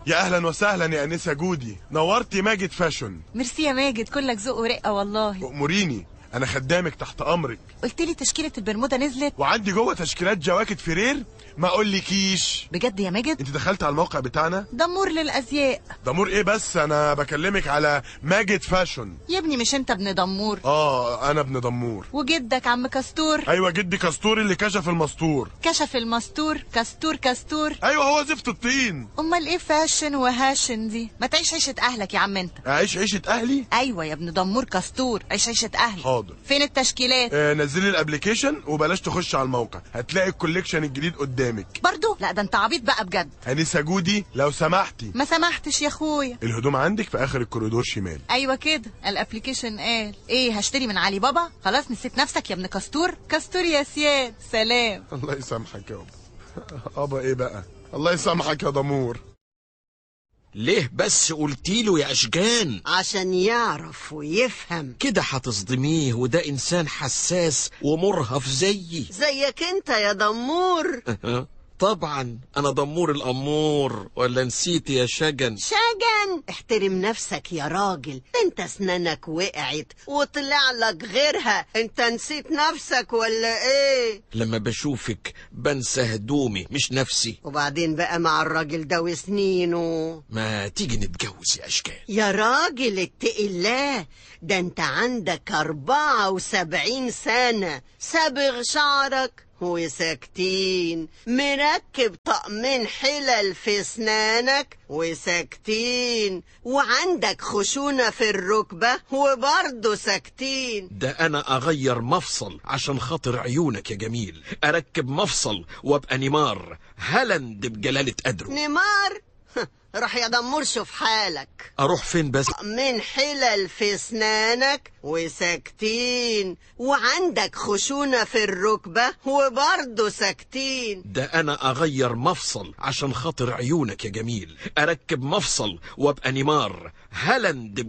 يا اهلا وسهلا يا انسه جودي نورتي ماجد فاشن ميرسي يا ماجد كلك ذوق ورقه والله اموريني انا خدامك تحت امرك قلت لي تشكيله البرمودا نزلت وعندي جوه تشكيلات جواكت فرير ما اقولكيش بجد يا ماجد انت دخلت على الموقع بتاعنا دمور للازياء دمور ايه بس انا بكلمك على ماجد فاشن يا ابني مش انت ابن دمور اه انا ابن دمور وجدك عم كستور ايوه جدي كستور اللي كشف المستور كشف المستور كستور كستور ايوه هو زفت الطين امال ايه فاشن وهاشن دي ما تعيش عيشه اهلك يا عم انت اعيش عيشه اهلي ايوه يا ابن دمور كستور عيش عيشه اهلي حاضر. فين التشكيلات آه نزلي الابليكيشن وبلاش تخش على الموقع هتلاقي الكوليكشن الجديد قدامك برضو لا ده انت عبيط بقى بجد انسه جودي لو سمحتي ما سمحتش يا اخويا الهدوم عندك في اخر الكوريدور شمال ايوه كده الابليكيشن قال ايه هشتري من علي بابا خلاص نسيت نفسك يا ابن كستور كستور يا سياد سلام الله يسامحك يابا ابا ايه بقى الله يسامحك يا دمور ليه بس قلتيله يا أشجان عشان يعرف ويفهم كده هتصدميه وده إنسان حساس ومرهف زيي زيك انت يا دمور طبعا أنا ضمور الأمور ولا نسيت يا شجن شجن احترم نفسك يا راجل انت اسنانك وقعت وطلع لك غيرها انت نسيت نفسك ولا ايه لما بشوفك بنسى هدومي مش نفسي وبعدين بقى مع الراجل ده وسنينه ما تيجي نتجوز يا أشجان يا راجل اتقي الله ده انت عندك أربعة وسبعين سنة صبغ شعرك وساكتين مركب طقمين حلل في اسنانك وساكتين وعندك خشونة في الركبة وبرضه ساكتين ده أنا أغير مفصل عشان خاطر عيونك يا جميل أركب مفصل وأبقى نيمار هلند بجلالة قدره نيمار روح يا دمور شوف حالك أروح فين بس من حلل في اسنانك وساكتين وعندك خشونة في الركبة وبرضه ساكتين ده أنا أغير مفصل عشان خاطر عيونك يا جميل أركب مفصل وأبقى نيمار هلند